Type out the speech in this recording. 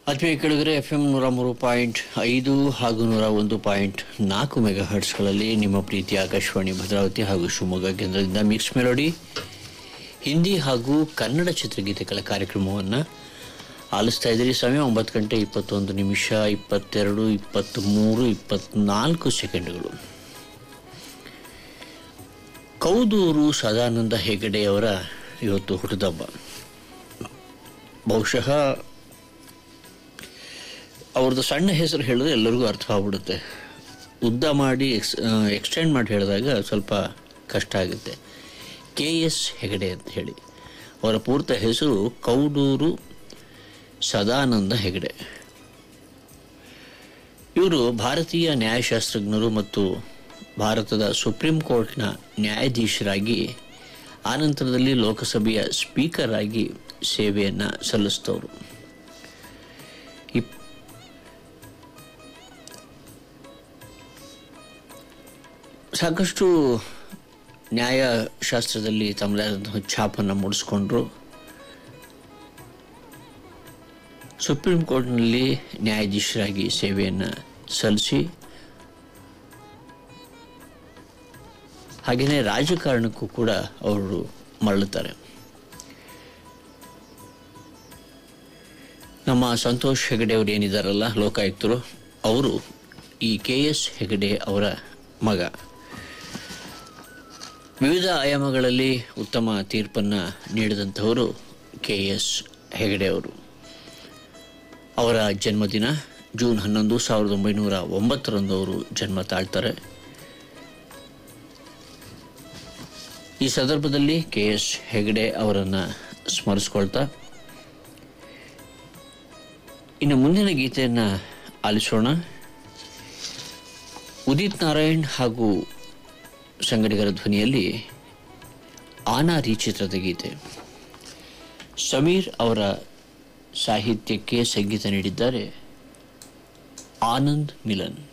ಆತ್ಮೀಯ ಕೆಳಗರೆ F M ನೂರ ಮೂರು ಪಾಯಿಂಟ್ ಐದು ಹಾಗೂ ನೂರ ಒಂದು ಪಾಯಿಂಟ್ ನಾಲ್ಕು ಮೆಗಾ ಹರ್ಟ್ಸ್ಗಳಲ್ಲಿ ನಿಮ್ಮ ಪ್ರೀತಿ ಆಕಾಶವಾಣಿ ಭದ್ರಾವತಿ ಹಾಗೂ ಶಿವಮೊಗ್ಗ ಕೇಂದ್ರದಿಂದ ಮಿಕ್ಸ್ ಮೆಲೋಡಿ ಹಿಂದಿ ಹಾಗೂ ಕನ್ನಡ ಚಿತ್ರಗೀತೆಗಳ ಕಾರ್ಯಕ್ರಮವನ್ನು ಆಲಿಸ್ತಾ ಇದ್ದೀರಿ ಸಮಯ ಒಂಬತ್ತು ಗಂಟೆ ಇಪ್ಪತ್ತೊಂದು ನಿಮಿಷ ಇಪ್ಪತ್ತೆರಡು ಇಪ್ಪತ್ತ್ಮೂರು ಇಪ್ಪತ್ನಾಲ್ಕು ಸೆಕೆಂಡ್ಗಳು ಕೌದೂರು ಸದಾನಂದ ಹೆಗಡೆಯವರ ಇವತ್ತು ಹುಟ್ಟಿದಬ್ಬ ಬಹುಶಃ ಅವ್ರದ್ದು ಸಣ್ಣ ಹೆಸರು ಹೇಳಿದ್ರೆ ಎಲ್ಲರಿಗೂ ಅರ್ಥ ಆಗ್ಬಿಡುತ್ತೆ ಉದ್ದ ಮಾಡಿ ಎಕ್ಸ್ ಎಕ್ಸ್ಟೆಂಡ್ ಮಾಡಿ ಹೇಳಿದಾಗ ಸ್ವಲ್ಪ ಕಷ್ಟ ಆಗುತ್ತೆ ಕೆ ಎಸ್ ಹೆಗಡೆ ಅಂತ ಹೇಳಿ ಅವರ ಪೂರ್ತ ಹೆಸರು ಕೌದೂರು ಸದಾನಂದ ಹೆಗಡೆ ಇವರು ಭಾರತೀಯ ನ್ಯಾಯಶಾಸ್ತ್ರಜ್ಞರು ಮತ್ತು ಭಾರತದ ಸುಪ್ರೀಂ ಕೋರ್ಟ್ನ ನ್ಯಾಯಾಧೀಶರಾಗಿ ಆನಂತರದಲ್ಲಿ ಲೋಕಸಭೆಯ ಸ್ಪೀಕರ್ ಆಗಿ ಸೇವೆಯನ್ನು ಸಲ್ಲಿಸಿದವರು ಇಪ್ ಸಾಕಷ್ಟು ನ್ಯಾಯಶಾಸ್ತ್ರದಲ್ಲಿ ತಮ್ಮದೇ ಆದಂತಹ ಛಾಪನ್ನು ಮೂಡಿಸ್ಕೊಂಡ್ರು ಸುಪ್ರೀಂ ಕೋರ್ಟ್ನಲ್ಲಿ ನ್ಯಾಯಾಧೀಶರಾಗಿ ಸೇವೆಯನ್ನು ಸಲ್ಲಿಸಿ ಹಾಗೆಯೇ ರಾಜಕಾರಣಕ್ಕೂ ಕೂಡ ಅವರು ಮರಳುತ್ತಾರೆ ನಮ್ಮ ಸಂತೋಷ್ ಹೆಗಡೆ ಅವರು ಏನಿದ್ದಾರಲ್ಲ ಲೋಕಾಯುಕ್ತರು ಅವರು ಈ ಕೆ ಎಸ್ ಹೆಗಡೆ ಅವರ ಮಗ ವಿವಿಧ ಆಯಾಮಗಳಲ್ಲಿ ಉತ್ತಮ ತೀರ್ಪನ್ನು ನೀಡಿದಂಥವರು ಕೆ ಎಸ್ ಹೆಗಡೆ ಅವರು ಅವರ ಜನ್ಮದಿನ ಜೂನ್ ಹನ್ನೊಂದು ಸಾವಿರದ ಒಂಬೈನೂರ ಒಂಬತ್ತರಂದು ಅವರು ಜನ್ಮ ತಾಳ್ತಾರೆ ಈ ಸಂದರ್ಭದಲ್ಲಿ ಕೆ ಎಸ್ ಹೆಗಡೆ ಅವರನ್ನು ಸ್ಮರಿಸ್ಕೊಳ್ತಾ ಇನ್ನು ಮುಂದಿನ ಗೀತೆಯನ್ನು ಆಲಿಸೋಣ ಉದಿತ್ ನಾರಾಯಣ್ ಹಾಗೂ ಸಂಗಡಿಗರ ಧ್ವನಿಯಲ್ಲಿ ಆನಾರಿ ಚಿತ್ರದ ಗೀತೆ ಸಮೀರ್ ಅವರ ಸಾಹಿತ್ಯಕ್ಕೆ ಸಂಗೀತ ನೀಡಿದ್ದಾರೆ ಆನಂದ್ ಮಿಲನ್